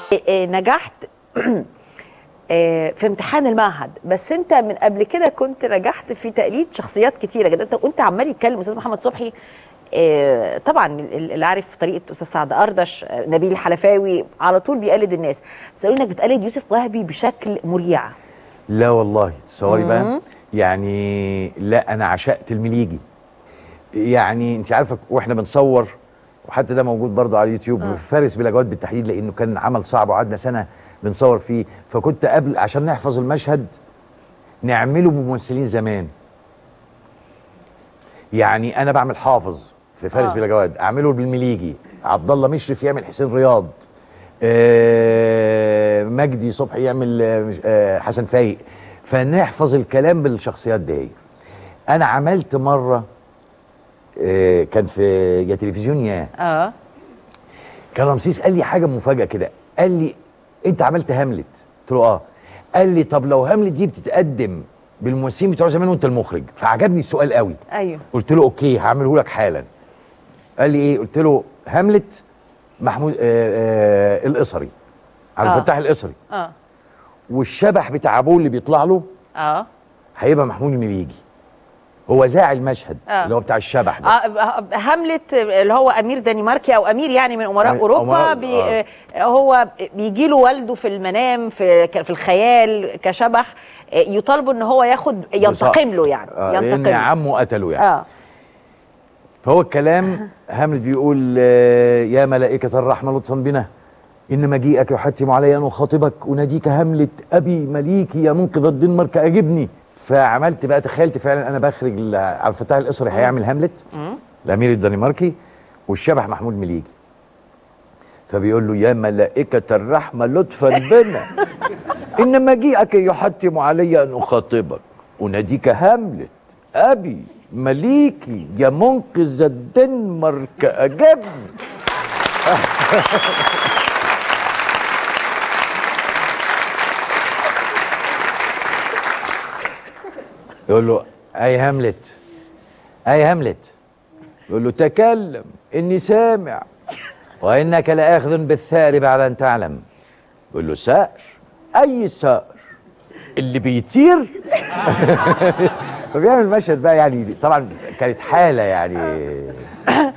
آه، نجحت آه، في امتحان المعهد بس انت من قبل كده كنت نجحت في تقليد شخصيات كتيره جدا انت وانت عمال يتكلم استاذ محمد صبحي آه، طبعا اللي عارف طريقه استاذ سعد اردش آه، نبيل الحلفاوي على طول بيقلد الناس بس قالوا انك بتقلد يوسف وهبي بشكل مريع لا والله تصوري مم. بقى يعني لا انا عشقت المليجي يعني انت عارفه واحنا بنصور وحتى ده موجود برضه على اليوتيوب آه. فارس بلاجوات بالتحديد لانه كان عمل صعب وقعدنا سنه بنصور فيه فكنت قبل عشان نحفظ المشهد نعمله بممثلين زمان يعني انا بعمل حافظ في فارس آه. بلا جواد اعمله بالمليجي عبد الله مشرف يعمل حسين رياض آه مجدي صبحي يعمل آه مش- آه حسن فايق فنحفظ الكلام بالشخصيات دي انا عملت مره آه كان في يا تلفزيون يا اه كان رمسيس قال لي حاجه مفاجاه كده قال لي انت عملت هاملت قلت له اه قال لي طب لو هاملت دي بتتقدم بالممثلين بتوع زمان وانت المخرج فعجبني السؤال قوي ايوه قلت له اوكي هعمله لك حالا قال لي ايه قلت له هاملت محمود آه آه القصري على آه. الفتاح القصري اه والشبح بتاع ابوه اللي بيطلع له اه هيبقى محمود المليجي هو ذاع المشهد آه. اللي هو بتاع الشبح ده آه، هاملت اللي هو امير دنماركي او امير يعني من امراء أمير- اوروبا أمراء- بي آه. آه. هو بيجي له والده في المنام في ك- في الخيال كشبح آه، يطالبه ان هو ياخد ينتقم له يعني آه لان ينتقم له. عمه قتله يعني اه فهو الكلام هاملت بيقول آه، يا ملائكة الرحمة لطفا بنا إن مجيئك يحتم علي أن أخاطبك أناديك هاملت أبي مليكي يا منقذ الدنمارك أجبني فعملت بقى تخيلت فعلا أنا بخرج ال- عبد الفتاح القصري هيعمل هاملت مم. الأمير الدنماركي والشبح محمود مليجي فبيقول له يا ملائكة الرحمة لطفا بنا إن مجيئك يحتم علي أن أخاطبك أناديك هاملت أبي مليكي يا منقذ الدنمارك أجبني يقول له أي هاملت أي هاملت يقول له تكلم إني سامع وإنك لآخذ بالثار بعد أن تعلم يقول له سائر أي سائر اللي بيطير فبيعمل مشهد بقى يعني طبعا كانت حالة يعني